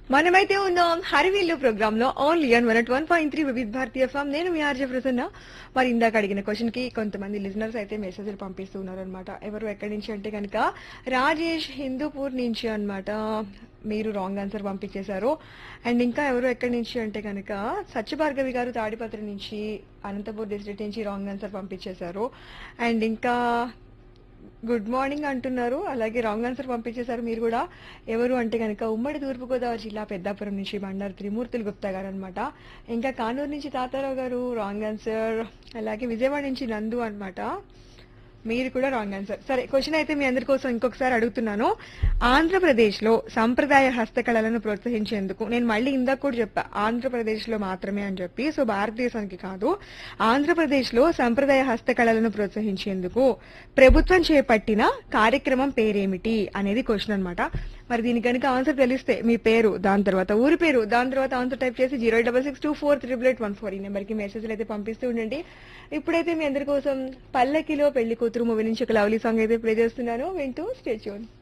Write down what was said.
మనమైతే ఉన్నాం హరివిల్లు ప్రోగ్రామ్ లో only on one one point three వివిధ భారతీయ ఫామ్ నేను మీ ఆర్జే ప్రసన్న మరి ఇందాక అడిగిన క్వశ్చన్ కి కొంతమంది లిజనర్స్ అయితే మెసేజ్లు పంపిస్తూ ఉన్నారు అనమాట ఎవరు ఎక్కడి నుంచి అంటే కనుక రాజేష్ హిందూపూర్ నుంచి అన్నమాట మీరు రాంగ్ ఆన్సర్ పంపించేశారు అండ్ ఇంకా ఎవరు ఎక్కడి నుంచి అంటే కనుక సత్యభార్గవి గారు తాడిపత్రి నుంచి అనంతపూర్ డిస్ట్రిక్ట్ నుంచి రాంగ్ ఆన్సర్ పంపించేశారు అండ్ ఇంకా గుడ్ మార్నింగ్ అంటున్నారు అలాగే రాంగ్ ఆన్సర్ పంపించేశారు మీరు కూడా ఎవరు అంటే కనుక ఉమ్మడి తూర్పుగోదావరి జిల్లా పెద్దాపురం నుంచి బండారు త్రిమూర్తులు గుప్తా గారు అనమాట ఇంకా కానూరు నుంచి తాతారావు గారు రాంగ్ ఆన్సర్ అలాగే విజయవాడ నుంచి నందు అన్నమాట మీరు కూడా రాంగ్ ఆన్సర్ సరే క్వశ్చన్ అయితే మీ అందరి కోసం ఇంకొకసారి అడుగుతున్నాను ఆంధ్రప్రదేశ్ లో సంప్రదాయ హస్తకళలను ప్రోత్సహించేందుకు నేను మళ్ళీ ఇందాక కూడా చెప్పా ఆంధ్రప్రదేశ్ లో మాత్రమే అని చెప్పి సో భారతదేశానికి కాదు ఆంధ్రప్రదేశ్ లో సంప్రదాయ హస్తకళలను ప్రోత్సహించేందుకు ప్రభుత్వం చేపట్టిన కార్యక్రమం పేరేమిటి అనేది క్వశ్చన్ అన్నమాట మరి దీనికి కనుక ఆన్సర్ తెలిస్తే మీ పేరు దాని తర్వాత ఊరి పేరు దాని తర్వాత ఆన్సర్ టైప్ చేసి zero double six two four triple eight one four ఈ నెంబర్కి మెసేజ్లు అయితే పంపిస్తూ ఉండండి ఇప్పుడైతే మీ అందరి కోసం పల్లకిలో పెళ్లి కూతురు మూవీ నుంచి ఒక లవ్లీ సాంగ్ అయితే ప్లే చేస్తున్నాను వింటూ స్టేచ్యూన్